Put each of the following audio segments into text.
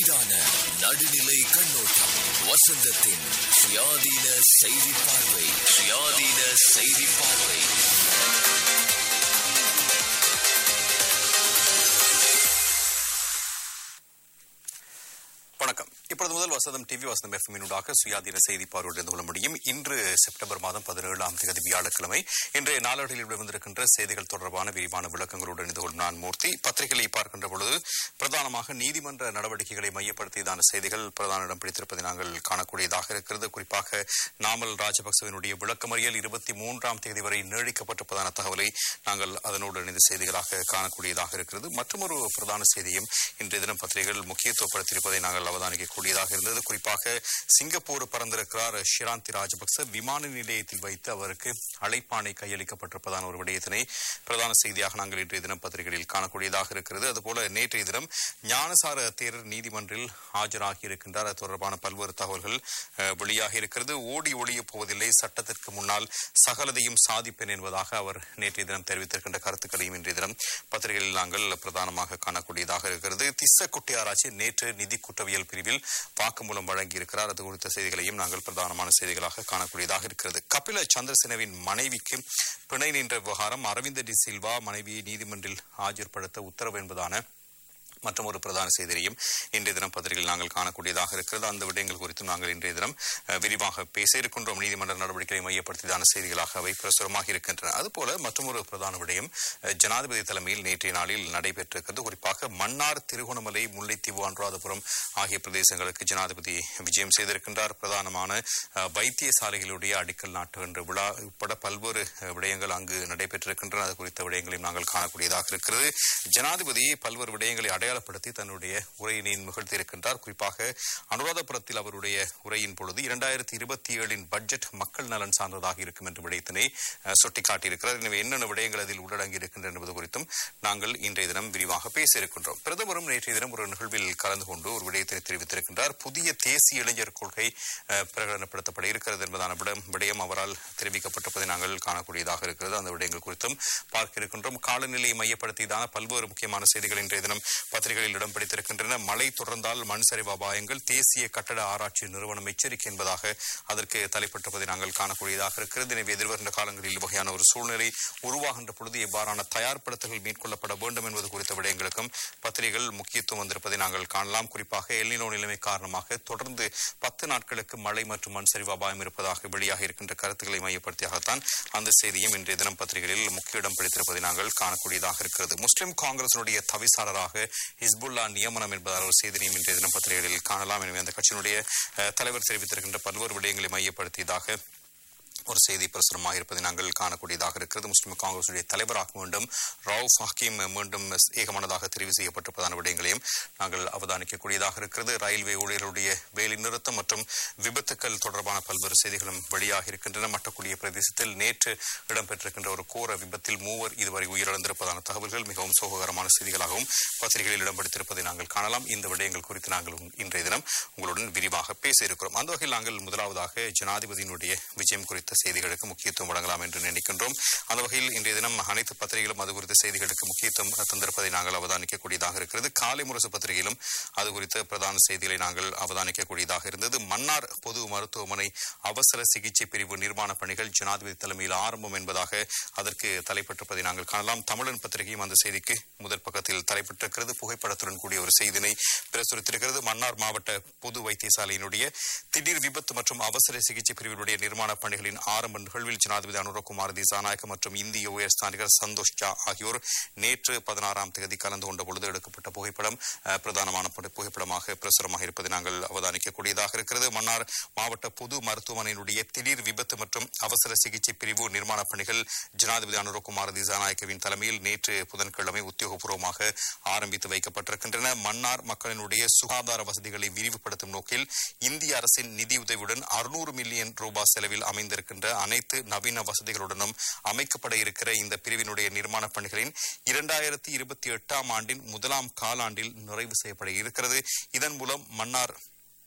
சீரான நடுநிலை கண்ணோட்டம் வசந்தத்தின் சுயாதீன செய்தி பார்வை சுயாதீன செய்தி பார்வை வணக்கம் இப்பொழுது முதல் வசதம் டிவி வசதம் எஃப்எம்மினூடாக சுயாதீன செய்தி பார்வையிலிருந்து கொள்ள முடியும் இன்று செப்டம்பர் மாதம் பதினேழாம் தேதி வியாழக்கிழமை இன்றைய நாளேடுகளில் வெளிவந்திருக்கின்ற செய்திகள் தொடர்பான விரிவான விளக்கங்களோடு இணைந்து கொள்ளும் நான் மூர்த்தி பத்திரிகைகளை பார்க்கின்ற பொழுது பிரதானமாக நீதிமன்ற நடவடிக்கைகளை மையப்படுத்தியதான செய்திகள் பிரதான இடம் பிடித்திருப்பதை நாங்கள் காணக்கூடியதாக இருக்கிறது குறிப்பாக நாமல் ராஜபக்சவினுடைய விளக்கமறியல் இருபத்தி மூன்றாம் தேதி வரை நீடிக்கப்பட்டிருப்பதான தகவலை நாங்கள் அதனோடு இணைந்த செய்திகளாக காணக்கூடியதாக இருக்கிறது மற்றொரு பிரதான செய்தியும் இன்றைய தினம் பத்திரிகைகள் முக்கியத்துவப்படுத்தியிருப்பதை நாங்கள் அவதானிக்கக்கூடியதாக இருந்தது குறிப்பாக சிங்கப்பூர் பறந்திருக்கிறார் ஷிராந்தி ராஜபக்ச விமான நிலையத்தில் வைத்து அவருக்கு அழைப்பாணை கையளிக்கப்பட்டிருப்பதான ஒரு விடயத்தினை பிரதான செய்தியாக நாங்கள் இன்றைய தினம் பத்திரிகைகளில் காணக்கூடியதாக இருக்கிறது அதுபோல நேற்றைய தினம் ஞானசார தேரர் நீதிமன்றில் ஆஜராகி இருக்கின்றார் அது தொடர்பான பல்வேறு தகவல்கள் அஹ், வெளியாகி இருக்கிறது ஓடி ஒளிய போவதில்லை சட்டத்திற்கு முன்னால் சகலதையும் சாதிப்பேன் என்பதாக அவர் நேற்றைய தினம் தெரிவித்திருக்கின்ற கருத்துக்களையும் இன்றைய தினம் பத்திரிகைகளில் நாங்கள் பிரதானமாக காணக்கூடியதாக இருக்கிறது திஸ்ஸ குட்டியாராச்சி நேற்று நிதி குற்றவியல் பிரிவில் வாக்குமூலம் வழங்கியிருக்கிறார் அது குறித்த செய்திகளையும் நாங்கள் பிரதானமான செய்திகளாக காணக்கூடியதாக இருக்கிறது கபில சந்திரசேனவின் மனைவிக்கு பிணை நின்ற விவகாரம் அரவிந்த டி சில்வா மனைவியை நீதிமன்றில் ஆஜர்படுத்த உத்தரவு என்பதான மற்றும் ஒரு பிரதான செய்தியையும் இன்றைய தினம் பத்திரிகையில் நாங்கள் காணக்கூடியதாக இருக்கிறது அந்த விடயங்கள் குறித்து நாங்கள் இன்றைய தினம் அஹ், விரிவாக பேச இருக்கின்றோம் நீதிமன்ற நடவடிக்கைகளை மையப்படுத்தியதான செய்திகளாக அவை பிரசுரமாக இருக்கின்றன அதுபோல மற்றொரு பிரதான விடயம் அஹ், ஜனாதிபதி தலைமையில் நேற்றைய நாளில் நடைபெற்றிருக்கிறது குறிப்பாக மன்னார் திருகோணமலை முல்லைத்தீவு அனுராதபுரம் ஆகிய பிரதேசங்களுக்கு ஜனாதிபதி விஜயம் செய்திருக்கின்றார் பிரதானமான அஹ், வைத்தியசாலைகளுடைய அடிக்கல் நாட்டுகின்ற விழா உட்பட பல்வேறு அஹ், விடயங்கள் அங்கு நடைபெற்றிருக்கின்றன அது குறித்த விடயங்களையும் நாங்கள் காணக்கூடியதாக இருக்கிறது ஜனாதிபதி பல்வேறு விடயங்களை அடையாளப்படுத்தி தன்னுடைய உரையினை நிகழ்த்தியிருக்கின்றார் குறிப்பாக அனுராதபுரத்தில் அவருடைய உரையின் பொழுது இரண்டாயிரத்தி இருபத்தி ஏழின் பட்ஜெட் மக்கள் நலன் சார்ந்ததாக இருக்கும் என்ற விடயத்தினை அஹ், சுட்டிக்காட்டியிருக்கிறார் எனவே என்னென்ன விடயங்கள் அதில் உள்ளடங்கி இருக்கின்றன என்பது குறித்தும் நாங்கள் இன்றைய தினம் விரிவாக பேச இருக்கின்றோம் பிரதமரும் நேற்றைய தினம் ஒரு நிகழ்வில் கலந்து கொண்டு ஒரு விடயத்தினை தெரிவித்திருக்கின்றார் புதிய தேசிய இளைஞர் கொள்கை அஹ், பிரகடனப்படுத்தப்பட இருக்கிறது என்பதான விடம் விடயம் அவரால் தெரிவிக்கப்பட்டிருப்பதை நாங்கள் காணக்கூடியதாக இருக்கிறது அந்த விடயங்கள் குறித்தும் பார்க்க இருக்கின்றோம் காலநிலையை மையப்படுத்தியதான பல்வேறு முக்கியமான செய்திகள் இன்றைய தினம் பத்திரிகைகளில் இடம் பிடித்திருக்கின்றன மழை தொடர்ந்தால் மண் சரிவு அபாயங்கள் தேசிய கட்டட ஆராய்ச்சி நிறுவனம் எச்சரிக்கை என்பதாக அதற்கு தலைப்பட்டிருப்பதை நாங்கள் காணக்கூடியதாக இருக்கிறது எனவே எதிர்வருகின்ற காலங்களில் வகையான ஒரு சூழ்நிலை உருவாகின்ற பொழுது எவ்வாறான தயார்படுத்தல்கள் மேற்கொள்ளப்பட வேண்டும் என்பது குறித்த விடயங்களுக்கும் பத்திரிகைகள் முக்கியத்துவம் வந்திருப்பதை நாங்கள் காணலாம் குறிப்பாக எல்லினோ நிலைமை காரணமாக தொடர்ந்து பத்து நாட்களுக்கு மழை மற்றும் மண் சரிவு அபாயம் இருப்பதாக வெளியாக இருக்கின்ற கருத்துக்களை மையப்படுத்தியாகத்தான் அந்த செய்தியும் இன்றைய தினம் பத்திரிகைகளில் முக்கிய இடம் பிடித்திருப்பதை நாங்கள் காணக்கூடியதாக இருக்கிறது முஸ்லிம் காங்கிரசினுடைய தவிசாளராக ஹிஸ்புல்லா நியமனம் என்பதால் ஒரு செய்தியையும் இன்றைய தினம் பத்திரிகைகளில் காணலாம் எனவே அந்த கட்சியினுடைய அஹ், தலைவர் தெரிவித்திருக்கின்ற பல்வேறு விடயங்களை மையப்படுத்தியதாக ஒரு செய்தி பிரசுரமாக இருப்பதை நாங்கள் காணக்கூடியதாக இருக்கிறது முஸ்லிம் காங்கிரசுடைய தலைவராக மீண்டும் ரவுஃப் ஹக்கீம் மீண்டும் ஏகமனதாக தெரிவு செய்யப்பட்டிருப்பதான விடயங்களையும் நாங்கள் அவதானிக்கக்கூடியதாக இருக்கிறது ரயில்வே ஊழியர்களுடைய வேலை நிறுத்தம் மற்றும் விபத்துக்கள் தொடர்பான பல்வேறு செய்திகளும் வெளியாக இருக்கின்றன மட்டக்குடிய பிரதேசத்தில் நேற்று இடம்பெற்றிருக்கின்ற ஒரு கோர விபத்தில் மூவர் இதுவரை உயிரிழந்திருப்பதான தகவல்கள் மிகவும் சோககரமான செய்திகளாகவும் பத்திரிகைகளில் இடம் பிடித்திருப்பதை நாங்கள் காணலாம் இந்த விடயங்கள் குறித்து நாங்கள் உங்- இன்றைய தினம் உங்களுடன் விரிவாக பேச இருக்கிறோம் அந்த வகையில் நாங்கள் முதலாவதாக ஜனாதிபதியினுடைய விஜயம் குறித்த செய்திகளுக்கு முக்கியத்துவம் வழங்கலாம் என்று நினைக்கின்றோம் அந்த வகையில் இன்றைய தினம் அனைத்து பத்திரிகைகளும் அது குறித்த செய்திகளுக்கு முக்கியத்துவம் தந்திருப்பதை நாங்கள் அவதானிக்கக்கூடியதாக இருக்கிறது காலை முரசு பத்திரிகையிலும் அது குறித்த பிரதான செய்திகளை நாங்கள் அவதானிக்கக்கூடியதாக இருந்தது மன்னார் பொது மருத்துவமனை அவசர சிகிச்சை பிரிவு நிர்மாண பணிகள் ஜனாதிபதி தலைமையில் ஆரம்பம் என்பதாக அதற்கு தலைப்பட்டிருப்பதை நாங்கள் காணலாம் தமிழன் பத்திரிகையும் அந்த செய்திக்கு முதல் பக்கத்தில் தலைப்பட்டிருக்கிறது புகைப்படத்துடன் கூடிய ஒரு செய்தினை பிரசுரித்திருக்கிறது மன்னார் மாவட்ட பொது வைத்தியசாலையினுடைய திடீர் விபத்து மற்றும் அவசர சிகிச்சை பிரிவினுடைய நிர்மாண பணிகளின் ஆரம்ப நிகழ்வில் ஜனாதிபதி அனுரகுமார் திசாநாயக்க மற்றும் இந்திய உயர்ஸ்தானிகர் சந்தோஷ் ஜா ஆகியோர் நேற்று பதினாறாம் தேதி கலந்து கொண்ட பொழுது எடுக்கப்பட்ட புகைப்படம் அஹ், பிரதானமான புகை- புகைப்படமாக பிரசுரமாக இருப்பதை நாங்கள் அவதானிக்கக்கூடியதாக இருக்கிறது மன்னார் மாவட்ட பொது மருத்துவமனையினுடைய திடீர் விபத்து மற்றும் அவசர சிகிச்சை பிரிவு நிர்மாண பணிகள் ஜனாதிபதி அனுரகுமார் திசாநாயக்கவின் தலைமையில் நேற்று புதன்கிழமை உத்தியோகபூர்வமாக ஆரம்பித்து வைக்கப்பட்டிருக்கின்றன மன்னார் மக்களினுடைய சுகாதார வசதிகளை விரிவுபடுத்தும் நோக்கில் இந்திய அரசின் நிதியுதவியுடன் அறுநூறு மில்லியன் ரூபாய் செலவில் அமைந்திருக்கின்ற அனைத்து நவீன வசதிகளுடனும் அமைக்கப்பட இருக்கிற இந்த பிரிவினுடைய நிர்மாண பணிகளின் இரண்டாயிரத்தி இருபத்தி எட்டாம் ஆண்டின் முதலாம் காலாண்டில் நிறைவு செய்யப்பட இருக்கிறது இதன் மூலம் மன்னார்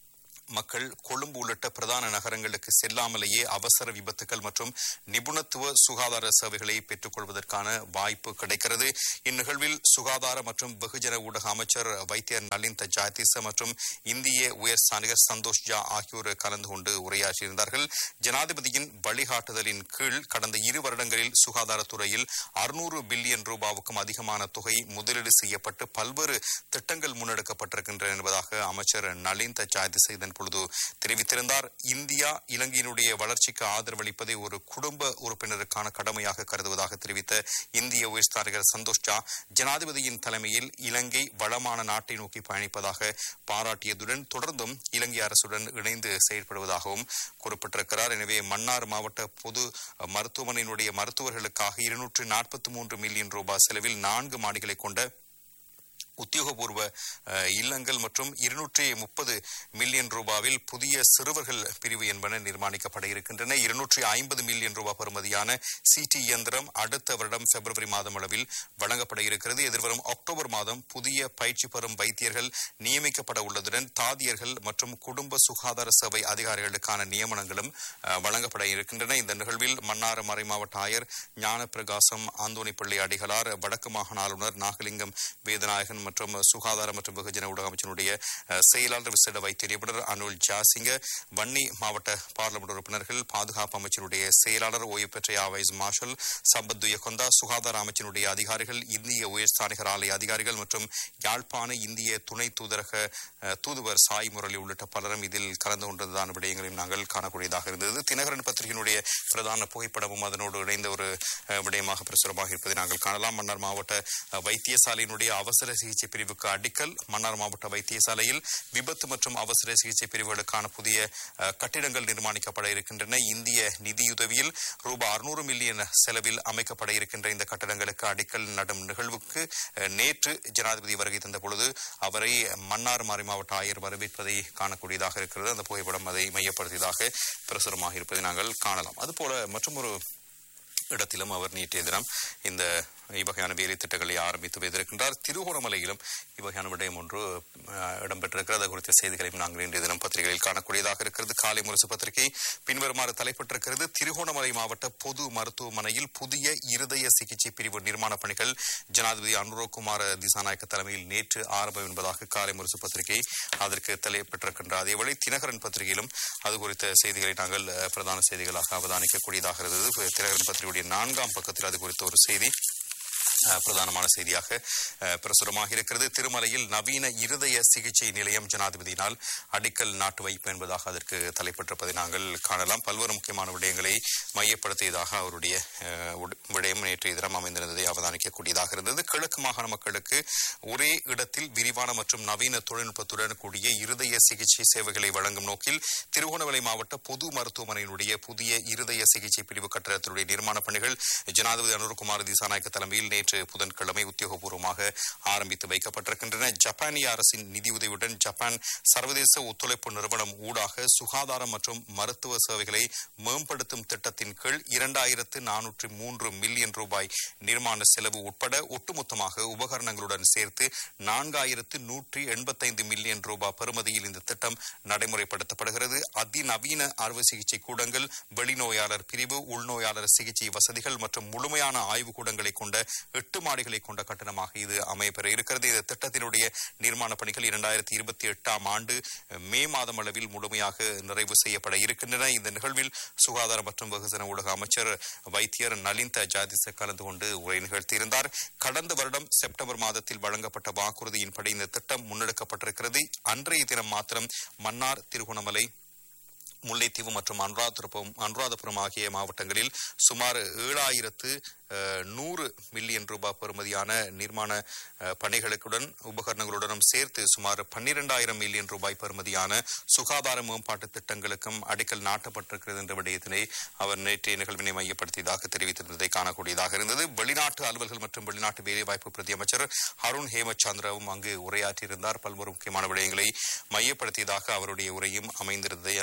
மக்கள் கொழும்பு உள்ளிட்ட பிரதான நகரங்களுக்கு செல்லாமலேயே அவசர விபத்துகள் மற்றும் நிபுணத்துவ சுகாதார சேவைகளை பெற்றுக் கொள்வதற்கான வாய்ப்பு கிடைக்கிறது இந்நிகழ்வில் சுகாதார மற்றும் வெகுஜன ஊடக அமைச்சர் வைத்தியர் நலிந்த ஜாயதீச மற்றும் இந்திய உயர் சாணிகர் சந்தோஷ் ஜா ஆகியோர் கலந்து கொண்டு உரையாற்றியிருந்தார்கள் ஜனாதிபதியின் வழிகாட்டுதலின் கீழ் கடந்த இரு வருடங்களில் சுகாதாரத்துறையில் அறுநூறு பில்லியன் ரூபாவுக்கும் அதிகமான தொகை முதலீடு செய்யப்பட்டு பல்வேறு திட்டங்கள் முன்னெடுக்கப்பட்டிருக்கின்றன என்பதாக அமைச்சர் நலிந்த ஜாயதிச இதன் பொழுது தெரிவித்திருந்தார் இந்தியா இலங்கையினுடைய வளர்ச்சிக்கு ஆதரவளிப்பதை ஒரு குடும்ப உறுப்பினருக்கான கடமையாக கருதுவதாக தெரிவித்த இந்திய உயர்ஸ்தானிகர் சந்தோஷ் ஜா ஜனாதிபதியின் தலைமையில் இலங்கை வளமான நாட்டை நோக்கி பயணிப்பதாக பாராட்டியதுடன் தொடர்ந்தும் இலங்கை அரசுடன் இணைந்து செயல்படுவதாகவும் குறிப்பிட்டிருக்கிறார் எனவே மன்னார் மாவட்ட பொது மருத்துவமனையினுடைய மருத்துவர்களுக்காக இருநூற்று நாற்பத்தி மூன்று மில்லியன் ரூபாய் செலவில் நான்கு மாடிகளை கொண்ட உத்தியோகபூர்வ அஹ், இல்லங்கள் மற்றும் இருநூற்றி முப்பது மில்லியன் ரூபாவில் புதிய சிறுவர்கள் பிரிவு என்பன நிர்மாணிக்கப்பட இருக்கின்றன இருநூற்றி ஐம்பது மில்லியன் ரூபாய் பெறுமதியான சிடி இயந்திரம் அடுத்த வருடம் பிப்ரவரி மாதம் அளவில் வழங்கப்பட இருக்கிறது எதிர்வரும் அக்டோபர் மாதம் புதிய பயிற்சி பெறும் வைத்தியர்கள் நியமிக்கப்பட உள்ளதுடன் தாதியர்கள் மற்றும் குடும்ப சுகாதார சேவை அதிகாரிகளுக்கான நியமனங்களும் அஹ், வழங்கப்பட இருக்கின்றன இந்த நிகழ்வில் மன்னார் மறைமாவட்ட ஆயர் ஞான பிரகாசம் ஆந்தோணி பிள்ளை அடிகளார் வடக்கு மாகாண ஆளுநர் நாகலிங்கம் வேதநாயகன் மற்றும் சுகாதார மற்றும் வெகுஜன ஊடக அமைச்சனுடைய அஹ், செயலாளர் விசேட வைத்திய நிபுணர் அனுல் ஜாசிங்க வன்னி மாவட்ட பார்லமெண்ட் உறுப்பினர்கள் பாதுகாப்பு அமைச்சருடைய செயலாளர் ஓய்வு பெற்ற ஆவைஸ் மார்ஷல் சம்பத் துயகொந்தா சுகாதார அமைச்சனுடைய அதிகாரிகள் இந்திய உயர்ஸ்தானிகர் ஆலய அதிகாரிகள் மற்றும் யாழ்ப்பாண இந்திய துணை தூதரக அஹ், தூதுவர் சாய் முரளி உள்ளிட்ட பலரும் இதில் கலந்து கொண்டதான விடயங்களையும் நாங்கள் காணக்கூடியதாக இருந்தது தினகரன் பத்திரிகையினுடைய பிரதான புகைப்படமும் அதனோடு இணைந்த ஒரு அஹ், விடயமாக பிரசுரமாக இருப்பதை நாங்கள் காணலாம் மன்னார் மாவட்ட அஹ், வைத்தியசாலையினுடைய அவசர சிகிச்சை பிரிவுக்கு அடிக்கல் மன்னார் மாவட்ட வைத்தியசாலையில் விபத்து மற்றும் அவசர சிகிச்சை பிரிவுகளுக்கான புதிய அஹ், கட்டிடங்கள் நிர்மாணிக்கப்பட இருக்கின்றன இந்திய நிதியுதவியில் ரூபாய் அறுநூறு மில்லியன் செலவில் அமைக்கப்பட இருக்கின்ற இந்த கட்டடங்களுக்கு அடிக்கல் நடும் நிகழ்வுக்கு அஹ், நேற்று ஜனாதிபதி வருகை தந்த பொழுது அவரை மன்னார் மாறி மாவட்ட ஆயர் வரவேற்பதை காணக்கூடியதாக இருக்கிறது அந்த புகைப்படம் அதை மையப்படுத்தியதாக பிரசுரமாக இருப்பதை நாங்கள் காணலாம் அதுபோல மற்றொரு இடத்திலும் அவர் நேற்றைய தினம் இந்த இவ்வகையான வேலை திட்டங்களை ஆரம்பித்து வைத்திருக்கின்றார் திருகோணமலையிலும் இவ்வகையான விடயம் ஒன்று அஹ், இடம்பெற்றிருக்கிறது அது குறித்த செய்திகளையும் நாங்கள் இன்றைய தினம் பத்திரிகைகளில் காணக்கூடியதாக இருக்கிறது காலை முரசு பத்திரிகை பின்வருமாறு தலைப்பட்டிருக்கிறது திருகோணமலை மாவட்ட பொது மருத்துவமனையில் புதிய இருதய சிகிச்சை பிரிவு நிர்மாண பணிகள் ஜனாதிபதி அனுரோகுமார திசாநாயக்க தலைமையில் நேற்று ஆரம்பம் என்பதாக காலை முரசு பத்திரிகை அதற்கு தலைப்பட்டிருக்கின்ற அதேவேளை தினகரன் பத்திரிகையிலும் அது குறித்த செய்திகளை நாங்கள் அஹ், பிரதான செய்திகளாக அவதானிக்கக்கூடியதாக இருந்தது தினகரன் பத்திரிகையுடைய நான்காம் பக்கத்தில் அது குறித்த ஒரு செய்தி அஹ், பிரதானமான செய்தியாக அஹ், பிரசுரமாக இருக்கிறது திருமலையில் நவீன இருதய சிகிச்சை நிலையம் ஜனாதிபதியினால் அடிக்கல் நாட்டு வைப்பு என்பதாக அதற்கு தலைப்பட்டிருப்பதை நாங்கள் காணலாம் பல்வேறு முக்கியமான விடயங்களை மையப்படுத்தியதாக அவருடைய அஹ், உட- விடயம் நேற்றைய தினம் அமைந்திருந்ததை அவதானிக்கக்கூடியதாக இருந்தது கிழக்கு மாகாண மக்களுக்கு ஒரே இடத்தில் விரிவான மற்றும் நவீன தொழில்நுட்பத்துடன் கூடிய இருதய சிகிச்சை சேவைகளை வழங்கும் நோக்கில் திருகோணமலை மாவட்ட பொது மருத்துவமனையினுடைய புதிய இருதய சிகிச்சை பிரிவு கட்டடத்தினுடைய நிர்மாண பணிகள் ஜனாதிபதி அனுர்குமார் திசாநாயக்க தலைமையில் நேற்று புதன்கிழமை உத்தியோகபூர்வமாக ஆரம்பித்து வைக்கப்பட்டிருக்கின்றன ஜப்பானிய அரசின் நிதியுதவியுடன் ஜப்பான் சர்வதேச ஒத்துழைப்பு நிறுவனம் ஊடாக சுகாதாரம் மற்றும் மருத்துவ சேவைகளை மேம்படுத்தும் திட்டத்தின் கீழ் இரண்டாயிரத்து நானூற்று மூன்று மில்லியன் ரூபாய் நிர்மாண செலவு உட்பட ஒட்டுமொத்தமாக உபகரணங்களுடன் சேர்த்து நான்காயிரத்து நூற்றி எண்பத்தைந்து மில்லியன் ரூபாய் பெறுமதியில் இந்த திட்டம் நடைமுறைப்படுத்தப்படுகிறது அதிநவீன அறுவை சிகிச்சை கூடங்கள் வெளிநோயாளர் பிரிவு உள்நோயாளர் சிகிச்சை வசதிகள் மற்றும் முழுமையான ஆய்வு கூடங்களை கொண்ட எட்டு மாடிகளை கொண்ட கட்டணமாக இது அமையப்பெற இருக்கிறது இந்த திட்டத்தினுடைய நிர்மாண பணிகள் இரண்டாயிரத்தி இருபத்தி எட்டாம் ஆண்டு மே மாதம் அளவில் முழுமையாக நிறைவு செய்யப்பட இருக்கின்றன இந்த நிகழ்வில் சுகாதார மற்றும் வெகுஜன ஊடக அமைச்சர் வைத்தியர் நலிந்த ஜாதிச கலந்து கொண்டு உரை நிகழ்த்தியிருந்தார் கடந்த வருடம் செப்டம்பர் மாதத்தில் வழங்கப்பட்ட வாக்குறுதியின்படி இந்த திட்டம் முன்னெடுக்கப்பட்டிருக்கிறது அன்றைய தினம் மாத்திரம் மன்னார் திருகோணமலை முல்லைத்தீவு மற்றும் அனுராதபுரம் அனுராதபுரம் ஆகிய மாவட்டங்களில் சுமார் ஏழாயிரத்து அஹ், நூறு மில்லியன் ரூபாய் பெறுமதியான நிர்மாண அஹ், பணிகளுடன் உபகரணங்களுடனும் சேர்த்து சுமார் பன்னிரெண்டாயிரம் மில்லியன் ரூபாய் பெறுமதியான சுகாதார மேம்பாட்டு திட்டங்களுக்கும் அடிக்கல் நாட்டப்பட்டிருக்கிறது என்ற விடயத்தினை அவர் நேற்றைய நிகழ்வினை மையப்படுத்தியதாக தெரிவித்திருந்ததை காணக்கூடியதாக இருந்தது வெளிநாட்டு அலுவல்கள் மற்றும் வெளிநாட்டு வேலைவாய்ப்பு பிரதி அமைச்சர் அருண் ஹேமச்சந்திராவும் அங்கு உரையாற்றியிருந்தார் பல்வேறு முக்கியமான விடயங்களை மையப்படுத்தியதாக அவருடைய உரையும் அமைந்திருந்ததை நாங்கள் அவதானிக்க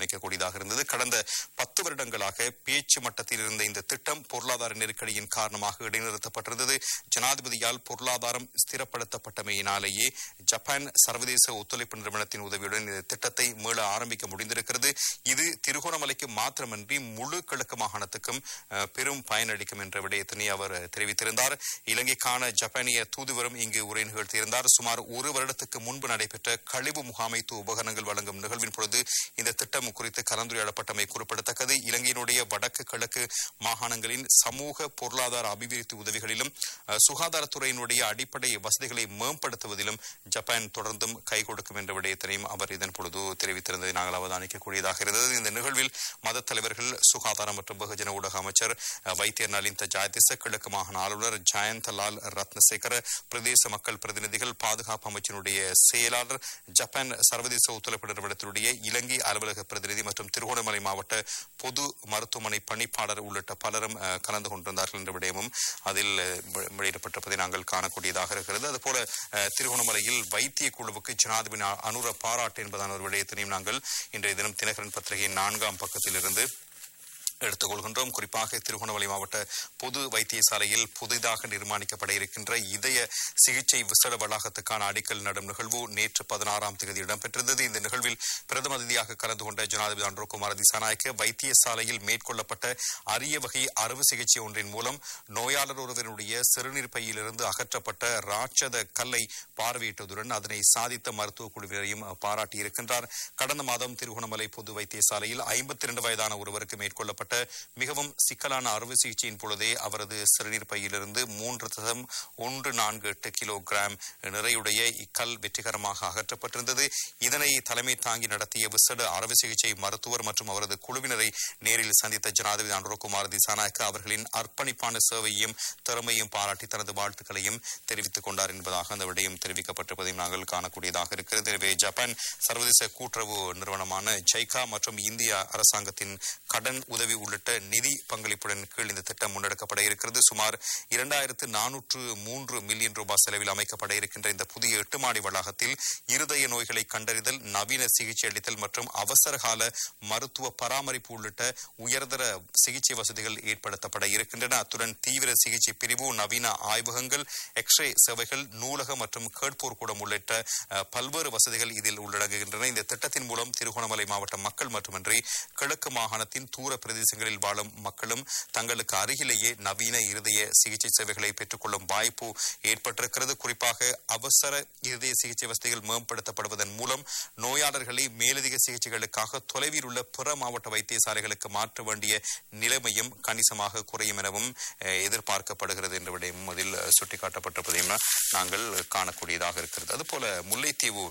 அவதானிக்கக்கூடியதாக இருந்தது கடந்த பத்து வருடங்களாக பேச்சு மட்டத்தில் இருந்த இந்த திட்டம் பொருளாதார நெருக்கடியின் காரணமாக இடைநிறுத்தப்பட்டிருந்தது ஜனாதிபதியால் பொருளாதாரம் ஸ்திரப்படுத்தப்பட்டமையினாலேயே ஜப்பான் சர்வதேச ஒத்துழைப்பு நிறுவனத்தின் உதவியுடன் இந்த திட்டத்தை மீள ஆரம்பிக்க முடிந்திருக்கிறது இது திருகோணமலைக்கு மாத்திரமன்றி முழு கிழக்கு மாகாணத்துக்கும் அஹ், பெரும் பயனளிக்கும் என்ற விடயத்தினை அவர் தெரிவித்திருந்தார் இலங்கைக்கான ஜப்பானிய தூதுவரும் இங்கு உரை நிகழ்த்தியிருந்தார் சுமார் ஒரு வருடத்துக்கு முன்பு நடைபெற்ற கழிவு முகாமைத்துவ உபகரணங்கள் வழங்கும் நிகழ்வின் பொழுது இந்த திட்டம் குறித்து கலந்துரையாடப்பட்டமை குறிப்பிடத்தக்கது இலங்கையினுடைய வடக்கு கிழக்கு மாகாணங்களின் சமூக பொருளாதார அபிவிருத்தி உதவிகளிலும் அஹ், சுகாதாரத்துறையினுடைய அடிப்படை வசதிகளை மேம்படுத்துவதிலும் ஜப்பான் தொடர்ந்தும் கை கொடுக்கும் என்ற விடயத்தினையும் அவர் இதன் பொழுது தெரிவித்திருந்ததை நாங்கள் அவதானிக்கக்கூடியதாக இருந்தது இந்த நிகழ்வில் மத தலைவர்கள் சுகாதாரம் மற்றும் வெகுஜன ஊடக அமைச்சர் அஹ், வைத்தியர் நலிந்த ஜாயதிச கிழக்கு மாகாண ஆளுநர் ஜயந்த லால் ரத்னசேகர பிரதேச மக்கள் பிரதிநிதிகள் பாதுகாப்பு அமைச்சினுடைய செயலாளர் ஜப்பான் சர்வதேச ஒத்துழைப்பு நிறுவனத்தினுடைய இலங்கை அலுவலக பிரதிநிதி மற்றும் திருகோணமலை மாவட்ட பொது மருத்துவமனை பணிப்பாளர் உள்ளிட்ட பலரும் அஹ், கலந்து கொண்டிருந்தார்கள் என்ற விடயமும் அதில் அஹ், வெ- வெளியிடப்பட்டிருப்பதை நாங்கள் காணக்கூடியதாக இருக்கிறது அதுபோல அஹ், திருகோணமலையில் வைத்திய குழுவுக்கு ஜனாதிபதி அ- அனுர பாராட்டு என்பதான ஒரு விடயத்தினையும் நாங்கள் இன்றைய தினம் தினகரன் பத்திரிகையின் நான்காம் பக்கத்திலிருந்து எடுத்துக்கொள்கின்றோம் குறிப்பாக திருகோணமலை மாவட்ட பொது வைத்தியசாலையில் புதிதாக நிர்மாணிக்கப்பட இருக்கின்ற இதய சிகிச்சை விசேட வளாகத்துக்கான அடிக்கல் நடும் நிகழ்வு நேற்று பதினாறாம் தேதி இடம்பெற்றிருந்தது இந்த நிகழ்வில் பிரதம அதிதியாக கலந்து கொண்ட ஜனாதிபதி அன்ரோகுமார் திசாநாயக்க வைத்தியசாலையில் மேற்கொள்ளப்பட்ட அரிய வகை அறுவை சிகிச்சை ஒன்றின் மூலம் நோயாளர் ஒருவருடைய சிறுநீர் பையிலிருந்து அகற்றப்பட்ட ராட்சத கல்லை பார்வையிட்டதுடன் அதனை சாதித்த மருத்துவ குழுவினரையும் பாராட்டியிருக்கின்றார் கடந்த மாதம் திருகோணமலை பொது வைத்தியசாலையில் ஐம்பத்தி இரண்டு வயதான ஒருவருக்கு மேற்கொள்ளப்பட்ட மிகவும் சிக்கலான அறுவை சிகிச்சையின் பொழுதே அவரது சிறுநீர் பையிலிருந்து மூன்று தசம் ஒன்று நான்கு எட்டு கிலோகிராம் நிறையுடைய இக்கல் வெற்றிகரமாக அகற்றப்பட்டிருந்தது இதனை தலைமை தாங்கி நடத்திய விசேட அறுவை சிகிச்சை மருத்துவர் மற்றும் அவரது குழுவினரை நேரில் சந்தித்த ஜனாதிபதி அனுரகுமார் திசாநாயக்க அவர்களின் அர்ப்பணிப்பான சேவையையும் திறமையும் பாராட்டி தனது வாழ்த்துக்களையும் தெரிவித்துக் கொண்டார் என்பதாக அந்த விடயம் தெரிவிக்கப்பட்டிருப்பதையும் நாங்கள் காணக்கூடியதாக இருக்கிறது எனவே ஜப்பான் சர்வதேச கூட்டுறவு நிறுவனமான ஜைகா மற்றும் இந்திய அரசாங்கத்தின் கடன் உதவி உள்ளிட்ட நிதி பங்களிப்புடன் கீழ் இந்த திட்டம் முன்னெடுக்கப்பட இருக்கிறது சுமார் இரண்டாயிரத்து நானூற்று மூன்று மில்லியன் ரூபாய் செலவில் அமைக்கப்பட இருக்கின்ற இந்த புதிய எட்டு மாடி வளாகத்தில் இருதய நோய்களை கண்டறிதல் நவீன சிகிச்சை அளித்தல் மற்றும் அவசரகால மருத்துவ பராமரிப்பு உள்ளிட்ட உயர்தர சிகிச்சை வசதிகள் ஏற்படுத்தப்பட இருக்கின்றன அத்துடன் தீவிர சிகிச்சை பிரிவு நவீன ஆய்வகங்கள் எக்ஸ்ரே சேவைகள் நூலகம் மற்றும் கேட்போர் கூடம் உள்ளிட்ட அஹ், பல்வேறு வசதிகள் இதில் உள்ளடங்குகின்றன இந்த திட்டத்தின் மூலம் திருகோணமலை மாவட்ட மக்கள் மட்டுமின்றி கிழக்கு மாகாணத்தின் தூர பிரதேசங்களில் வாழும் மக்களும் தங்களுக்கு அருகிலேயே நவீன இருதய சிகிச்சை சேவைகளை பெற்றுக்கொள்ளும் வாய்ப்பு ஏற்பட்டிருக்கிறது குறிப்பாக அவசர இருதய சிகிச்சை வசதிகள் மேம்படுத்தப்படுவதன் மூலம் நோயாளர்களை மேலதிக சிகிச்சைகளுக்காக தொலைவில் உள்ள பிற மாவட்ட வைத்தியசாலைகளுக்கு மாற்ற வேண்டிய நிலைமையும் கணிசமாக குறையும் எனவும் அஹ், எதிர்பார்க்கப்படுகிறது என்ற விடயமும் அதில் அஹ், சுட்டிக்காட்டப்பட்டிருப்பதையும் நாங்கள் காணக்கூடியதாக இருக்கிறது அதுபோல முல்லைத்தீவு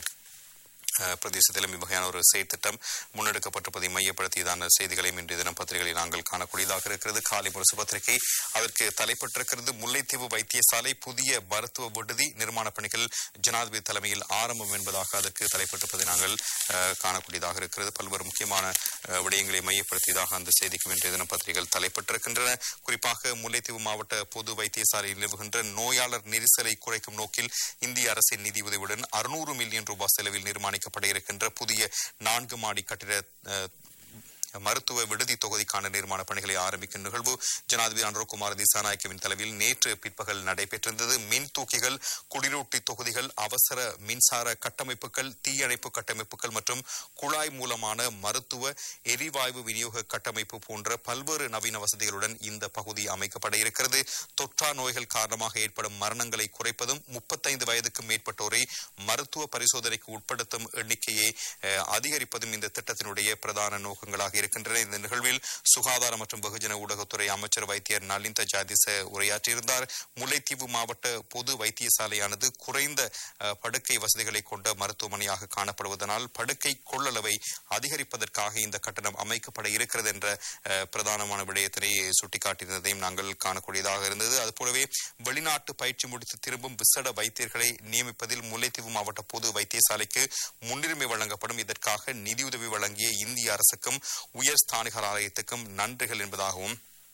அஹ், பிரதேசத்திலும் இவ்வகையான ஒரு செயற்திட்டம் முன்னெடுக்கப்பட்டிருப்பதை மையப்படுத்தியதான செய்திகளையும் இன்றைய தினம் பத்திரிகைகளில் நாங்கள் காணக்கூடியதாக இருக்கிறது காலை முரசு பத்திரிகை அதற்கு தலைப்பட்டிருக்கிறது முல்லைத்தீவு வைத்தியசாலை புதிய மருத்துவ விடுதி நிர்மாண பணிகள் ஜனாதிபதி தலைமையில் ஆரம்பம் என்பதாக அதற்கு தலைப்பட்டிருப்பதை நாங்கள் அஹ், காணக்கூடியதாக இருக்கிறது பல்வேறு முக்கியமான அஹ், விடயங்களை மையப்படுத்தியதாக அந்த செய்திக்கும் இன்றைய தினம் பத்திரிகைகள் தலைப்பட்டிருக்கின்றன குறிப்பாக முல்லைத்தீவு மாவட்ட பொது வைத்தியசாலையில் நிலவுகின்ற நோயாளர் நெரிசலை குறைக்கும் நோக்கில் இந்திய அரசின் நிதி உதவியுடன் அறுநூறு மில்லியன் ரூபாய் செலவில் நிர்மாணிக்கப்பட இருக்கின்ற புதிய நான்கு மாடி கட்டிட அஹ், மருத்துவ விடுதி தொகுதிக்கான நிர்மாண பணிகளை ஆரம்பிக்கும் நிகழ்வு ஜனாதிபதி அனுரகுமார் திசாநாயக்கவின் தலைமையில் நேற்று பிற்பகல் நடைபெற்றிருந்தது மின் தூக்கிகள் குடிரூட்டி தொகுதிகள் அவசர மின்சார கட்டமைப்புகள் தீயணைப்பு கட்டமைப்புகள் மற்றும் குழாய் மூலமான மருத்துவ எரிவாயு விநியோக கட்டமைப்பு போன்ற பல்வேறு நவீன வசதிகளுடன் இந்த பகுதி அமைக்கப்பட இருக்கிறது தொற்றா நோய்கள் காரணமாக ஏற்படும் மரணங்களை குறைப்பதும் முப்பத்தைந்து வயதுக்கும் மேற்பட்டோரை மருத்துவ பரிசோதனைக்கு உட்படுத்தும் எண்ணிக்கையை அஹ், அதிகரிப்பதும் இந்த திட்டத்தினுடைய பிரதான நோக்கங்களாக இருக்கின்றன இந்த நிகழ்வில் சுகாதார மற்றும் வெகுஜன ஊடகத்துறை அமைச்சர் வைத்தியர் நலிந்த ஜாதிச உரையாற்றியிருந்தார் முல்லைத்தீவு மாவட்ட பொது வைத்தியசாலையானது குறைந்த அஹ், படுக்கை வசதிகளை கொண்ட மருத்துவமனையாக காணப்படுவதனால் படுக்கை கொள்ளளவை அதிகரிப்பதற்காக இந்த கட்டணம் அமைக்கப்பட இருக்கிறது என்ற அஹ், பிரதானமான விடயத்தினை சுட்டிக்காட்டியிருந்ததையும் நாங்கள் காணக்கூடியதாக இருந்தது அதுபோலவே வெளிநாட்டு பயிற்சி முடித்து திரும்பும் விசேட வைத்தியர்களை நியமிப்பதில் முல்லைத்தீவு மாவட்ட பொது வைத்தியசாலைக்கு முன்னுரிமை வழங்கப்படும் இதற்காக நிதியுதவி வழங்கிய இந்திய அரசுக்கும் உயர் ஸ்தானிகர் ஆலயத்துக்கும் நன்றிகள் என்பதாகவும்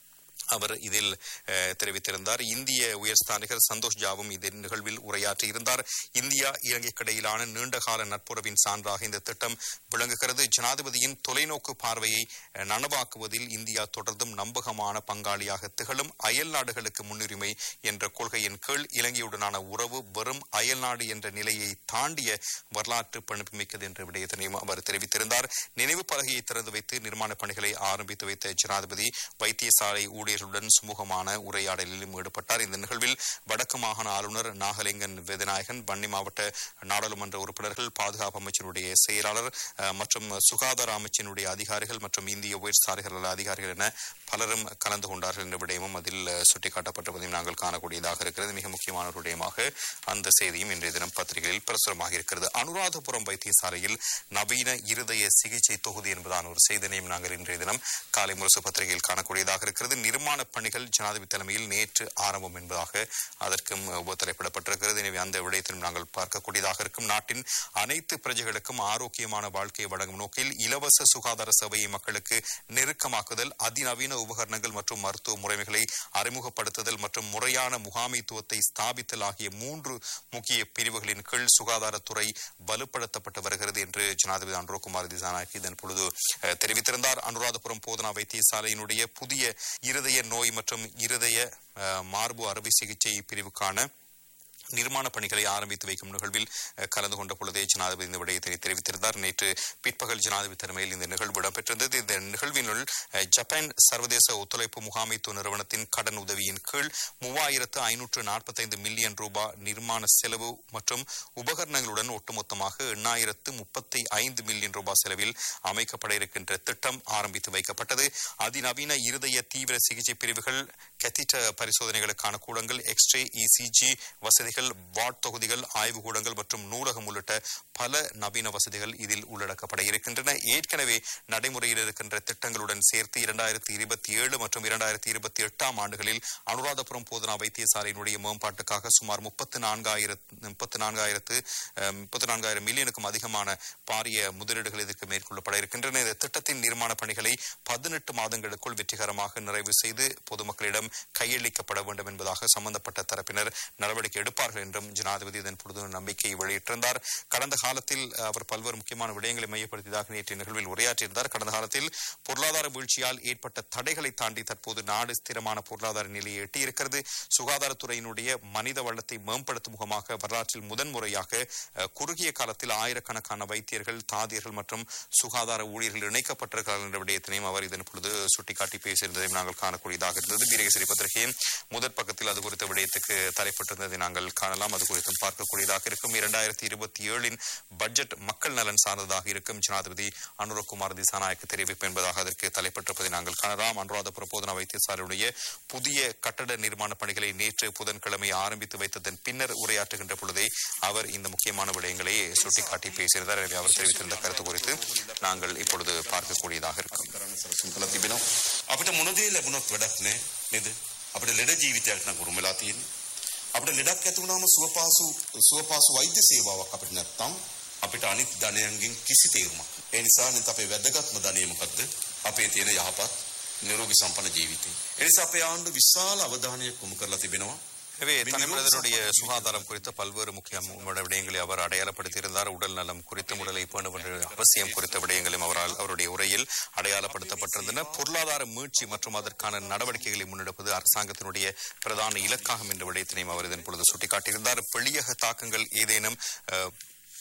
அவர் இதில் அஹ், தெரிவித்திருந்தார் இந்திய உயர்ஸ்தானிகர் சந்தோஷ் ஜாவும் இந்த நிகழ்வில் உரையாற்றியிருந்தார் இந்தியா இலங்கைக்கு இடையிலான நீண்டகால நட்புறவின் சான்றாக இந்த திட்டம் விளங்குகிறது ஜனாதிபதியின் தொலைநோக்கு பார்வையை அஹ், நனவாக்குவதில் இந்தியா தொடர்ந்தும் நம்பகமான பங்காளியாக திகழும் அயல் நாடுகளுக்கு முன்னுரிமை என்ற கொள்கையின் கீழ் இலங்கையுடனான உறவு வெறும் அயல் நாடு என்ற நிலையை தாண்டிய வரலாற்று பணிப்புமிக்கது என்ற விடயத்தினையும் அவர் தெரிவித்திருந்தார் நினைவு பலகையை திறந்து வைத்து நிர்மாண பணிகளை ஆரம்பித்து வைத்த ஜனாதிபதி வைத்தியசாலை ஊழியர்களுடன் சுமூகமான உரையாடலிலும் ஈடுபட்டார் இந்த நிகழ்வில் வடக்கு மாகாண ஆளுநர் நாகலிங்கன் வேதநாயகன் வன்னி மாவட்ட நாடாளுமன்ற உறுப்பினர்கள் பாதுகாப்பு அமைச்சினுடைய செயலாளர் அஹ், மற்றும் சுகாதார அமைச்சினுடைய அதிகாரிகள் மற்றும் இந்திய உயர்ஸ்தானிகர்கள் அதிகாரிகள் என பலரும் கலந்து கொண்டார்கள் என்ற விடயமும் அதில் அஹ், சுட்டிக்காட்டப்பட்டிருப்பதையும் நாங்கள் காணக்கூடியதாக இருக்கிறது மிக முக்கியமான ஒரு விடயமாக அந்த செய்தியும் இன்றைய தினம் பத்திரிகையில் பிரசுரமாக இருக்கிறது அனுராதபுரம் வைத்தியசாலையில் நவீன இருதய சிகிச்சை தொகுதி என்பதான ஒரு செய்தினையும் நாங்கள் இன்றைய தினம் காலை முரசு பத்திரிகையில் காணக்கூடியதாக இருக்கிறது நிர்மாண பணிகள் ஜனாதிபதி தலைமையில் நேற்று ஆரம்பம் என்பதாக அதற்கும் தலைப்பிடப்பட்டிருக்கிறது எனவே அந்த விடயத்திலும் நாங்கள் பார்க்கக்கூடியதாக இருக்கும் நாட்டின் அனைத்து பிரஜைகளுக்கும் ஆரோக்கியமான வாழ்க்கையை வழங்கும் நோக்கில் இலவச சுகாதார சேவையை மக்களுக்கு நெருக்கமாக்குதல் அதிநவீன உபகரணங்கள் மற்றும் மருத்துவ முறைமைகளை அறிமுகப்படுத்துதல் மற்றும் முறையான முகாமைத்துவத்தை ஸ்தாபித்தல் ஆகிய மூன்று முக்கிய பிரிவுகளின் கீழ் சுகாதாரத்துறை வலுப்படுத்தப்பட்டு வருகிறது என்று ஜனாதிபதி அன்ரோகுமார் திசானாக்கி இதன் பொழுது அஹ், தெரிவித்திருந்தார் அனுராதபுரம் போதனா வைத்தியசாலையினுடைய புதிய இருதய நோய் மற்றும் இருதய அஹ், மார்பு அறுவை சிகிச்சை பிரிவுக்கான நிர்மாண பணிகளை ஆரம்பித்து வைக்கும் நிகழ்வில் அஹ், கலந்து கொண்ட பொழுதே ஜனாதிபதி இந்த விடயத்தை தெரிவித்திருந்தார் நேற்று பிற்பகல் ஜனாதிபதி தலைமையில் இந்த நிகழ்வு இடம்பெற்றிருந்தது இந்த நிகழ்வினுள் அஹ், ஜப்பான் சர்வதேச ஒத்துழைப்பு முகாமைத்துவ நிறுவனத்தின் கடன் உதவியின் கீழ் மூவாயிரத்து ஐநூற்று நாற்பத்தைந்து மில்லியன் ரூபாய் நிர்மாண செலவு மற்றும் உபகரணங்களுடன் ஒட்டுமொத்தமாக எண்ணாயிரத்து முப்பத்தி ஐந்து மில்லியன் ரூபாய் செலவில் அமைக்கப்பட இருக்கின்ற திட்டம் ஆரம்பித்து வைக்கப்பட்டது அதிநவீன இருதய தீவிர சிகிச்சை பிரிவுகள் கெத்திட்ட பரிசோதனைகளுக்கான கூடங்கள் எக்ஸ்ரே இசிஜி வசதிகள் வார்ட் தொகுதிகள் ஆய்வு கூடங்கள் மற்றும் நூலகம் உள்ளிட்ட பல நவீன வசதிகள் இதில் உள்ளடக்கப்பட இருக்கின்றன ஏற்கனவே நடைமுறையில் இருக்கின்ற திட்டங்களுடன் சேர்த்து இரண்டாயிரத்தி இருபத்தி ஏழு மற்றும் இரண்டாயிரத்தி இருபத்தி எட்டாம் ஆண்டுகளில் அனுராதபுரம் போதனா வைத்தியசாலையினுடைய மேம்பாட்டுக்காக சுமார் முப்பத்தி நான்காயிரத்து முப்பத்தி நான்காயிரத்து முப்பத்தி நான்காயிரம் மில்லியனுக்கும் அதிகமான பாரிய முதலீடுகள் இதற்கு மேற்கொள்ளப்பட இருக்கின்றன இந்த திட்டத்தின் நிர்மாண பணிகளை பதினெட்டு மாதங்களுக்குள் வெற்றிகரமாக நிறைவு செய்து பொதுமக்களிடம் கையளிக்கப்பட வேண்டும் என்பதாக சம்பந்தப்பட்ட தரப்பினர் நடவடிக்கை எடுப்பார்கள் என்றும் ஜனாதிபதி இதன் பொழுது நம்பிக்கை வெளியிட்டிருந்தார் கடந்த காலத்தில் அவர் பல்வேறு முக்கியமான விடயங்களை மையப்படுத்தியதாக நேற்றைய நிகழ்வில் உரையாற்றியிருந்தார் கடந்த காலத்தில் பொருளாதார வீழ்ச்சியால் ஏற்பட்ட தடைகளை தாண்டி தற்போது நாடு ஸ்திரமான பொருளாதார நிலையை எட்டியிருக்கிறது சுகாதாரத்துறையினுடைய மனித வளத்தை மேம்படுத்தும் முகமாக வரலாற்றில் முதன்முறையாக அஹ், குறுகிய காலத்தில் ஆயிரக்கணக்கான வைத்தியர்கள் தாதியர்கள் மற்றும் சுகாதார ஊழியர்கள் இணைக்கப்பட்டிருக்கிறார்கள் என்ற விடயத்தினையும் அவர் இதன் பொழுது சுட்டிக்காட்டி பேசியிருந்ததையும் நாங்கள் காணக்கூடியதாக இருந்தது வீரகேசரி பத்திரிகையின் முதற் பக்கத்தில் அது குறித்த விடயத்துக்கு தலைப்பட்டிருந்ததை நாங்கள் காணலாம் அது குறித்தும் பார்க்கக்கூடியதாக இருக்கும் இரண்டாயிரத்தி இருபத்தி ஏழின் பட்ஜெட் மக்கள் நலன் சார்ந்ததாக இருக்கும் ஜனாதிபதி அனுரகுமார் திசாநாயக்கு தெரிவிப்பு என்பதாக அதற்கு தலைப்பட்டிருப்பதை நாங்கள் காணலாம் அனுராதபுர போதனா வைத்தியசாலையுடைய புதிய கட்டட நிர்மாண பணிகளை நேற்று புதன்கிழமை ஆரம்பித்து வைத்ததன் பின்னர் உரையாற்றுகின்ற பொழுதே அவர் இந்த முக்கியமான விடயங்களை சுட்டிக்காட்டி பேசியிருந்தார் எனவே அவர் தெரிவித்திருந்த கருத்து குறித்து நாங்கள் இப்பொழுது பார்க்கக்கூடியதாக இருக்கும் කරන්න සැලසුම් කළා තිබෙනවා. අපිට මොන දේ ලැබුණොත් වැඩක් නෑ නේද? අපිට ලෙඩ ජීවිතයක් නම් උරුම වෙලා තියෙන්නේ. අපිට ලෙඩක් ඇති වුණාම සුවපහසු සුවපහසු වෛද්‍ය සේවාවක් අපිට නැත්තම් අපිට අනිත් ධනයන්ගෙන් කිසි තේරුමක් නෑ. ඒ නිසා නේද අපේ වැදගත්ම ධනය මොකද්ද? අපේ තියෙන යහපත් නිරෝගී සම්පන්න ජීවිතය. ඒ නිසා අපේ ආණ්ඩුව විශාල අවධානයක් යොමු කරලා තිබෙනවා. எனவே தனிமனிதனுடைய சுகாதாரம் குறித்த பல்வேறு முக்கியமான விடயங்களை அவர் அடையாளப்படுத்தியிருந்தார் உடல் நலம் குறித்தும் உடலை பேணுகின்ற அவசியம் குறித்த விடயங்களும் அவரால் அவருடைய உரையில் அடையாளப்படுத்தப்பட்டிருந்தன பொருளாதார மீட்சி மற்றும் அதற்கான நடவடிக்கைகளை முன்னெடுப்பது அரசாங்கத்தினுடைய பிரதான இலக்காகும் என்ற விடயத்தினையும் அவர் இதன் பொழுது சுட்டிக்காட்டியிருந்தார் வெளியக தாக்கங்கள் ஏதேனும் அஹ்,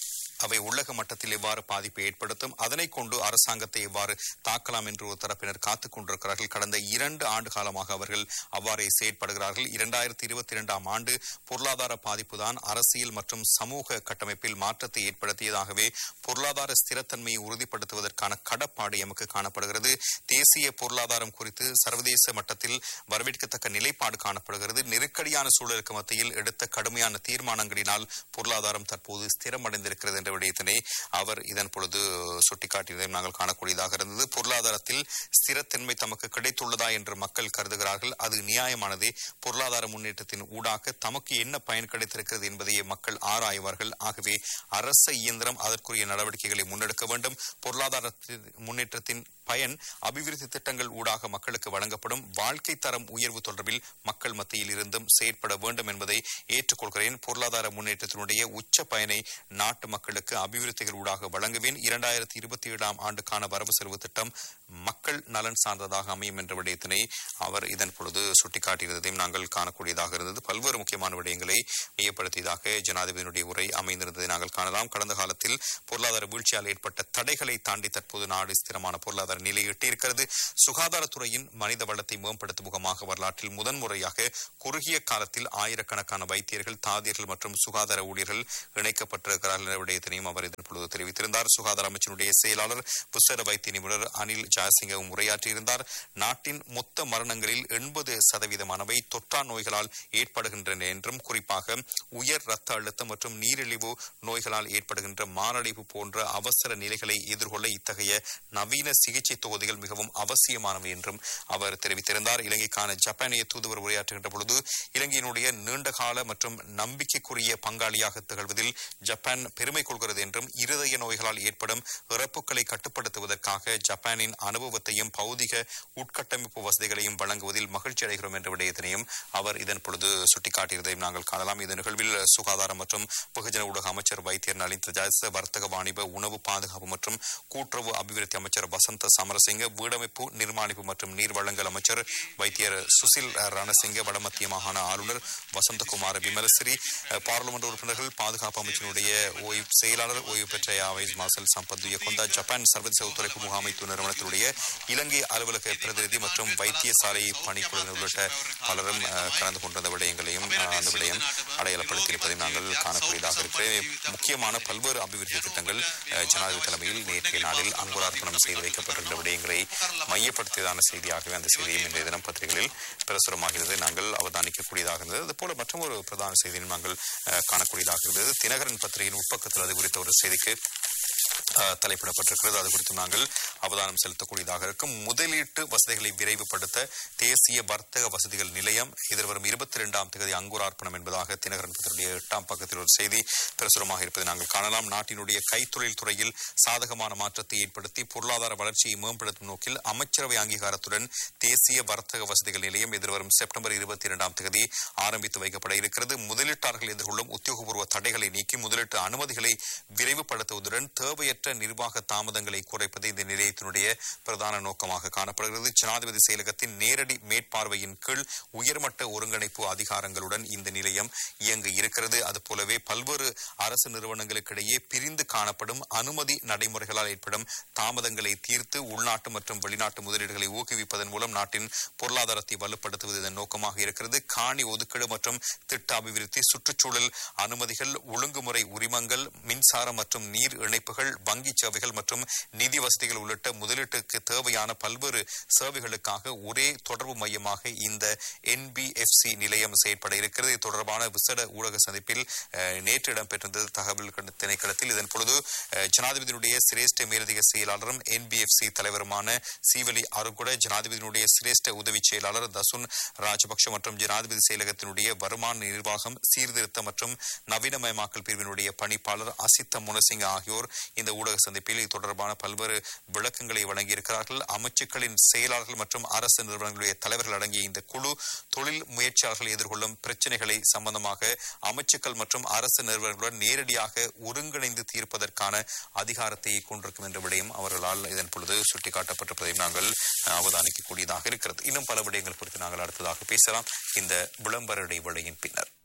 அவை உள்ளக மட்டத்தில் எவ்வாறு பாதிப்பை ஏற்படுத்தும் அதனை கொண்டு அரசாங்கத்தை எவ்வாறு தாக்கலாம் என்று ஒரு தரப்பினர் காத்துக் கொண்டிருக்கிறார்கள் கடந்த இரண்டு ஆண்டு காலமாக அவர்கள் அவ்வாறே செயற்படுகிறார்கள் இரண்டாயிரத்தி இருபத்தி இரண்டாம் ஆண்டு பொருளாதார பாதிப்புதான் அரசியல் மற்றும் சமூக கட்டமைப்பில் மாற்றத்தை ஏற்படுத்தியதாகவே பொருளாதார ஸ்திரத்தன்மையை உறுதிப்படுத்துவதற்கான கடப்பாடு எமக்கு காணப்படுகிறது தேசிய பொருளாதாரம் குறித்து சர்வதேச மட்டத்தில் வரவேற்கத்தக்க நிலைப்பாடு காணப்படுகிறது நெருக்கடியான சூழலுக்கு மத்தியில் எடுத்த கடுமையான தீர்மானங்களினால் பொருளாதாரம் தற்போது ஸ்திரமடைந்திருக்கிறது என்ற என்ற விடயத்தினை அவர் இதன் பொழுது சுட்டிக்காட்டியதையும் நாங்கள் காணக்கூடியதாக இருந்தது பொருளாதாரத்தில் ஸ்திரத்தன்மை தமக்கு கிடைத்துள்ளதா என்று மக்கள் கருதுகிறார்கள் அது நியாயமானதே பொருளாதார முன்னேற்றத்தின் ஊடாக தமக்கு என்ன பயன் கிடைத்திருக்கிறது என்பதையே மக்கள் ஆராய்வார்கள் ஆகவே அரச இயந்திரம் அதற்குரிய நடவடிக்கைகளை முன்னெடுக்க வேண்டும் பொருளாதார முன்னேற்றத்தின் பயன் அபிவிருத்தி திட்டங்கள் ஊடாக மக்களுக்கு வழங்கப்படும் வாழ்க்கை தரம் உயர்வு தொடர்பில் மக்கள் மத்தியில் இருந்தும் செயற்பட வேண்டும் என்பதை ஏற்றுக்கொள்கிறேன் பொருளாதார முன்னேற்றத்தினுடைய உச்ச பயனை நாட்டு மக்களுக்கு அபிவிருத்திகள் ஊடாக வழங்குவேன் இரண்டாயிரத்தி இருபத்தி ஏழாம் ஆண்டுக்கான வரவு செலவு திட்டம் மக்கள் நலன் சார்ந்ததாக அமையும் என்ற விடயத்தினை அவர் இதன் பொழுது சுட்டிக்காட்டியிருந்ததையும் நாங்கள் காணக்கூடியதாக இருந்தது பல்வேறு முக்கியமான விடயங்களை மையப்படுத்தியதாக ஜனாதிபதியினுடைய உரை அமைந்திருந்ததை நாங்கள் காணலாம் கடந்த காலத்தில் பொருளாதார வீழ்ச்சியால் ஏற்பட்ட தடைகளை தாண்டி தற்போது நாடு ஸ்திரமான பொருளாதார நிலை எட்டியிருக்கிறது சுகாதாரத்துறையின் மனித வளத்தை மேம்படுத்தும் முகமாக வரலாற்றில் முதன்முறையாக குறுகிய காலத்தில் ஆயிரக்கணக்கான வைத்தியர்கள் தாதியர்கள் மற்றும் சுகாதார ஊழியர்கள் இணைக்கப்பட்டிருக்கிறார்கள் என்ற விடயத்தினையும் அவர் இதன் பொழுது தெரிவித்திருந்தார் சுகாதார அமைச்சினுடைய செயலாளர் புசர வைத்திய நிபுணர் அனில் ஜாசிங்கவும் உரையாற்றியிருந்தார் நாட்டின் மொத்த மரணங்களில் எண்பது சதவீதமானவை தொற்றா நோய்களால் ஏற்படுகின்றன என்றும் குறிப்பாக உயர் ரத்த அழுத்தம் மற்றும் நீரிழிவு நோய்களால் ஏற்படுகின்ற மாரடைப்பு போன்ற அவசர நிலைகளை எதிர்கொள்ள இத்தகைய நவீன சிகிச்சை தொகுதிகள் மிகவும் அவசியமானவை என்றும் அவர் தெரிவித்திருந்தார் இலங்கைக்கான ஜப்பானிய தூதுவர் உரையாற்றுகின்ற பொழுது இலங்கையினுடைய நீண்டகால மற்றும் நம்பிக்கைக்குரிய பங்காளியாக திகழ்வதில் ஜப்பான் பெருமை கொள்கிறது என்றும் இருதய நோய்களால் ஏற்படும் இறப்புகளை கட்டுப்படுத்துவதற்காக ஜப்பானின் அனுபவத்தையும் பௌதிக உட்கட்டமைப்பு வசதிகளையும் வழங்குவதில் மகிழ்ச்சி அடைகிறோம் என்ற விடயத்தினையும் அவர் இதன் பொழுது சுட்டிக்காட்டியதையும் நாங்கள் காணலாம் இந்த நிகழ்வில் சுகாதாரம் மற்றும் வெகுஜன ஊடக அமைச்சர் வைத்தியர் நளின் தஜாஸ் வர்த்தக வாணிப உணவு பாதுகாப்பு மற்றும் கூட்டுறவு அபிவிருத்தி அமைச்சர் வசந்த சமரசிங்க வீடமைப்பு நிர்மாணிப்பு மற்றும் நீர் வழங்கல் அமைச்சர் வைத்தியர் சுசில் ரணசிங்க வடமத்திய மாகாண ஆளுநர் வசந்தகுமார் விமலசிறி பாராளுமன்ற உறுப்பினர்கள் பாதுகாப்பு அமைச்சருடைய ஓய்வு செயலாளர் ஓய்வு பெற்ற யாவைஸ் மாசல் சம்பத் கொண்டா ஜப்பான் சர்வதேச ஒத்துழைப்பு முகாமைத்துவ நிறுவனத்தினுடைய இலங்கை அலுவலக பிரதிநிதி மற்றும் வைத்தியசாலை பணிக்குழுவினர் உள்ளிட்ட பலரும் அஹ், கலந்து கொண்டிருந்த விடயங்களையும் அஹ், அந்த விடயம் அடையாளப்படுத்தியிருப்பதை நாங்கள் காணக்கூடியதாக இருக்கிறேன் முக்கியமான பல்வேறு அபிவிருத்தி திட்டங்கள் அஹ், ஜனாதிபதி தலைமையில் நேற்றைய நாளில் அங்குரார்ப்பணம் செய்து வைக்கப்பட்டிருந்த விடயங்களை மையப்படுத்தியதான செய்தியாகவே அந்த செய்தியும் இன்றைய தினம் பத்திரிகைகளில் பிரசுரமாகிறது நாங்கள் அவதானிக்கக்கூடியதாக இருந்தது அதுபோல மற்றொரு பிரதான செய்தியும் நாங்கள் அஹ், காணக்கூடியதாக இருந்தது தினகரன் பத்திரிகையின் உட்பக்கத்தில் அது குறித்த ஒரு செய்திக்கு அஹ், தலைப்பிடப்பட்டிருக்கிறது அது குறித்து நாங்கள் அவதானம் செலுத்தக்கூடியதாக இருக்கும் முதலீட்டு வசதிகளை விரைவுபடுத்த தேசிய வர்த்தக வசதிகள் நிலையம் எதிர்வரும் இருபத்தி இரண்டாம் தேதி அங்குரார்ப்பணம் என்பதாக தினகரன் பத்திரிகைய எட்டாம் பக்கத்தில் ஒரு செய்தி பிரசுரமாக இருப்பதை நாங்கள் காணலாம் நாட்டினுடைய கைத்தொழில் துறையில் சாதகமான மாற்றத்தை ஏற்படுத்தி பொருளாதார வளர்ச்சியை மேம்படுத்தும் நோக்கில் அமைச்சரவை அங்கீகாரத்துடன் தேசிய வர்த்தக வசதிகள் நிலையம் எதிர்வரும் செப்டம்பர் இருபத்தி இரண்டாம் தேதி ஆரம்பித்து வைக்கப்பட இருக்கிறது முதலீட்டாளர்கள் எதிர்கொள்ளும் உத்தியோகபூர்வ தடைகளை நீக்கி முதலீட்டு அனுமதிகளை விரைவுபடுத்துவதுடன் தேவையற்ற நிர்வாக தாமதங்களை குறைப்பது இந்த நிலையத்தினுடைய பிரதான நோக்கமாக காணப்படுகிறது ஜனாதிபதி செயலகத்தின் நேரடி மேற்பார்வையின் கீழ் உயர்மட்ட ஒருங்கிணைப்பு அதிகாரங்களுடன் இந்த நிலையம் இயங்க இருக்கிறது அதுபோலவே பல்வேறு அரசு நிறுவனங்களுக்கிடையே பிரிந்து காணப்படும் அனுமதி நடைமுறைகளால் ஏற்படும் தாமதங்களை தீர்த்து உள்நாட்டு மற்றும் வெளிநாட்டு முதலீடுகளை ஊக்குவிப்பதன் மூலம் நாட்டின் பொருளாதாரத்தை வலுப்படுத்துவது இதன் நோக்கமாக இருக்கிறது காணி ஒதுக்கீடு மற்றும் திட்ட அபிவிருத்தி சுற்றுச்சூழல் அனுமதிகள் ஒழுங்குமுறை உரிமங்கள் மின்சாரம் மற்றும் நீர் இணைப்புகள் வங்கி சேவைகள் மற்றும் நிதி வசதிகள் உள்ளிட்ட முதலீட்டுக்கு தேவையான பல்வேறு சேவைகளுக்காக ஒரே தொடர்பு மையமாக இந்த என்பிஎஃப்சி நிலையம் செயற்பட இருக்கிறது இது தொடர்பான விசேட ஊடக சந்திப்பில் அஹ், நேற்று இடம்பெற்றிருந்தது தகவல் கண்ட திணைக்களத்தில் இதன் பொழுது அஹ், ஜனாதிபதியினுடைய சிரேஷ்ட மேலதிக செயலாளரும் என்பிஎஃப்சி தலைவருமான சீவலி அருகுட ஜனாதிபதியினுடைய சிரேஷ்ட உதவி செயலாளர் தசுன் ராஜபக்ஷ மற்றும் ஜனாதிபதி செயலகத்தினுடைய வருமான நிர்வாகம் சீர்திருத்த மற்றும் நவீனமயமாக்கல் பிரிவினுடைய பணிப்பாளர் அசித்த முனசிங்க ஆகியோர் இந்த ஊடக சந்திப்பில் இது தொடர்பான பல்வேறு விளக்கங்களை வழங்கியிருக்கிறார்கள் அமைச்சுக்களின் செயலாளர்கள் மற்றும் அரசு நிறுவனங்களுடைய தலைவர்கள் அடங்கிய இந்த குழு தொழில் முயற்சியாளர்கள் எதிர்கொள்ளும் பிரச்சனைகளை சம்பந்தமாக அமைச்சுக்கள் மற்றும் அரசு நிறுவனங்களுடன் நேரடியாக ஒருங்கிணைந்து தீர்ப்பதற்கான அதிகாரத்தை கொண்டிருக்கும் என்ற விடயம் அவர்களால் இதன் பொழுது சுட்டிக்காட்டப்பட்டிருப்பதையும் நாங்கள் அஹ், அவதானிக்கக்கூடியதாக இருக்கிறது இன்னும் பல விடயங்கள் குறித்து நாங்கள் அடுத்ததாக பேசலாம் இந்த விளம்பர இடைவேளையின் பின்னர்